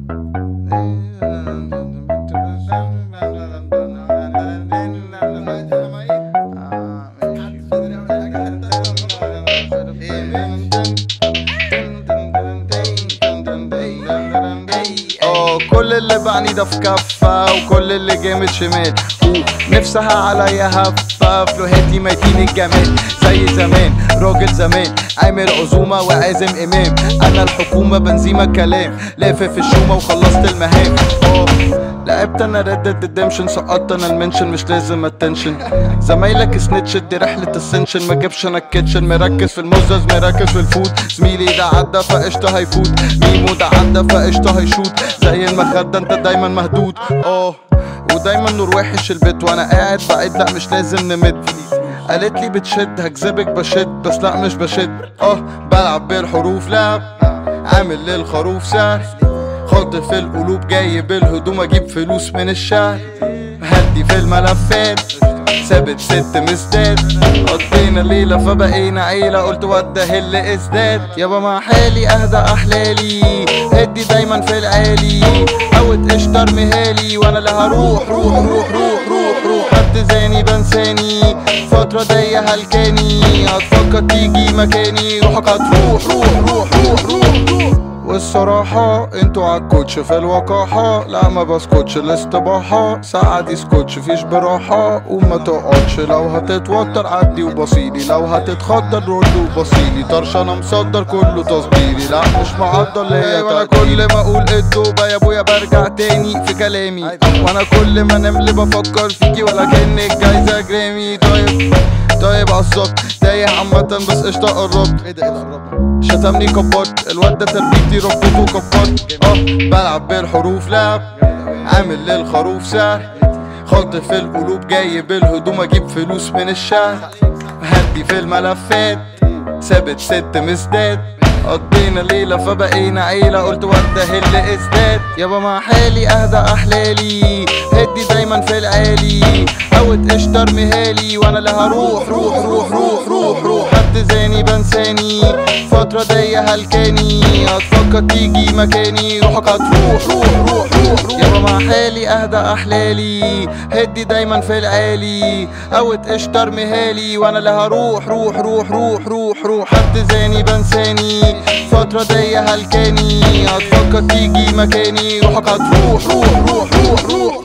اه كل اللي بعني ده في كفة وكل اللي جامد شمال نفسها عليا هفة فلوهاتي ميتين الجمال زي زمان راجل زمان عامل عزومة وعازم إمام أنا الحكومة بنزيمة كلام لافف الشومة وخلصت المهام اه لعبت انا ريد ريدمشن سقطت انا المنشن مش لازم اتنشن زمايلك سنتش دي رحلة السنشن ما جابش انا الكيتشن مركز في المزز مركز في الفود زميلي ده عدى فقشطة هيفوت ميمو ده عدى فقشطة هيشوت زي المخدة انت دايما مهدود اه ودايما نور وحش البيت وانا قاعد بعيد لا مش لازم نمد قالت لي بتشد هكذبك بشد بس لا مش بشد اه بلعب بالحروف لا عامل للخروف سهل خاطف في القلوب جاي بالهدوم اجيب فلوس من الشهر هدي في الملفات ثابت ست مزداد قضينا ليلة فبقينا عيلة قلت وده اللي ازداد يابا مع حالي اهدى احلالي هدي دايما في العالي اوت اشتر مهالي وانا اللي هروح روح روح روح روح روح حد زاني بنساني فترة ضيقة هلكاني هتفكر تيجي مكاني روحك هتروح روح روح روح روح روح والصراحة انتوا عالكوتش في الوقاحة لا ما بسكتش الاستباحة ساعة يسكتش فيش براحة وما تقعدش لو هتتوتر عدي وبصيلي لو هتتخدر رد وبصيلي طرش انا مصدر كله تصديري لا مش معضل ليا وانا كل ما اقول الدوبة يا ابويا برجع تاني في كلامي وانا كل ما نملي بفكر فيكي ولا كأنك جايزة جرامي طيب طيب عالظبط تايه عامة بس قشطة قربت ايه ده ايه ده قربنا شتمني كبرت الواد ده تربيتي ربطته كبرت اه بلعب بالحروف لعب عامل للخروف سهل خاطف في القلوب جاي بالهدوم اجيب فلوس من الشهر هدي في الملفات ثابت ست مزداد قضينا ليلة فبقينا عيلة قلت وده اللي ازداد يابا مع حالي اهدى احلالي هدي دايما في العالي اوت اشتر مهالي وانا اللي هروح روح روح روح روح روح حد زاني بنساني فترة ضيقة هلكاني هتفكر تيجي مكاني روحك هتروح روح روح روح روح يابا مع حالي اهدى احلالي هدي دايما في العالي اوت اشتر مهالي وانا اللي هروح روح روح روح روح روح حد زاني بنساني فترة ضيقة هلكاني هتفكر تيجي مكاني روحك هتروح روح روح روح روح